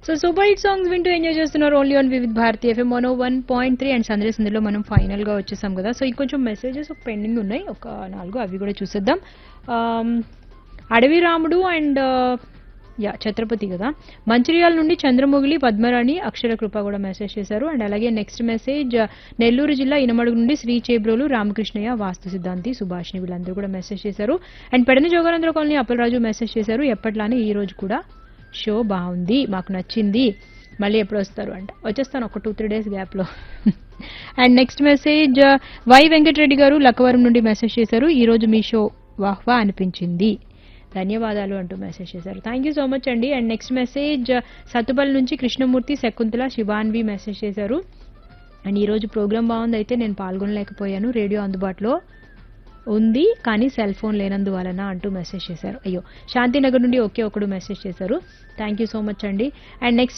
so super hit songs వింటూ enjoy చేస్తున్నారు only on Vividh Bharati FM mono one point three and Sandesh ఇందులో మనం final గా వచ్చేసాం కదా సో ఇంకొంచెం మెసేజెస్ పెండింగ్ ఉన్నాయి ఒక నాలుగు అవి కూడా చూసేద్దాం ఆమ్, అడవి రాముడు అండ్ యా ఛత్రపతి కదా మంచిర్యాల నుండి చంద్రముగిలి పద్మరాణి అక్షర కృప కూడా మెసేజ్ చేశారు అండ్ అలాగే నెక్స్ట్ మెసేజ్ నెల్లూరు జిల్లా ఇనమడుగు నుండి శ్రీ చేబ్రోలు రామకృష్ణయ్య వాస్తు సిద్ధాంతి సుభాష్ని వీళ్ళందరూ కూడా మెసేజ్ చేశారు అండ్ పెడని జోగానంద్ర కాలనీ అప్పలరాజు మెసేజ్ చేశారు ఎప్పట్లానే ఈ రోజు కూడా షో బాగుంది మాకు నచ్చింది మళ్ళీ ఎప్పుడు వస్తారు అంట వచ్చేస్తాను ఒక టూ త్రీ డేస్ గ్యాప్లో and next message Y Venkatareddy garu Lakkavaram నుండి మెసేజ్ చేశారు ఈ రోజు మీ షో వాహ్వా అనిపించింది ధన్యవాదాలు అంటూ మెసేజ్ చేశారు థ్యాంక్ యూ సో మచ్ అండి అండ్ నెక్స్ట్ మెసేజ్ సత్తుపల్లి నుంచి కృష్ణమూర్తి శకుంతల శివాన్వి మెసేజ్ చేశారు అండ్ ఈరోజు ప్రోగ్రామ్ బాగుంది అయితే నేను పాల్గొనలేకపోయాను రేడియో అందుబాటులో ఉంది కానీ సెల్ ఫోన్ లేనందువలన అంటూ మెసేజ్ చేశారు అయ్యో శాంతినగర్ నుండి ఒకే ఒకడు మెసేజ్ చేశారు థ్యాంక్ యూ సో మచ్ అండి అండ్ నెక్స్ట్